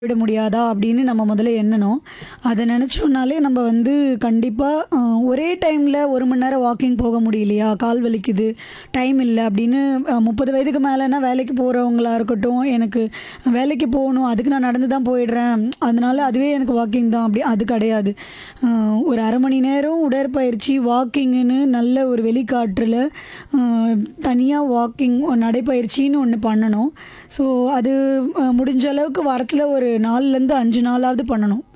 விட முடியாதா அப்படின்னு நம்ம முதல்ல எண்ணணும் அதை நினச்சோம்னாலே நம்ம வந்து கண்டிப்பாக ஒரே டைமில் ஒரு மணி நேரம் வாக்கிங் போக முடியலையா கால் வலிக்குது டைம் இல்லை அப்படின்னு முப்பது வயதுக்கு மேலேனா வேலைக்கு போகிறவங்களா இருக்கட்டும் எனக்கு வேலைக்கு போகணும் அதுக்கு நான் நடந்து தான் போயிடுறேன் அதனால அதுவே எனக்கு வாக்கிங் தான் அப்படி அது கிடையாது அஹ், ஒரு அரை மணி நேரம் உடற்பயிற்சி வாக்கிங்குன்னு நல்ல ஒரு வெளிக்காற்றில் தனியாக வாக்கிங் நடைப்பயிற்சின்னு ஒன்று பண்ணணும் ஸோ அது அஹ், முடிஞ்ச அளவுக்கு வாரத்தில் ஒரு நாலுலேருந்து அஞ்சு நாளாவது பண்ணணும்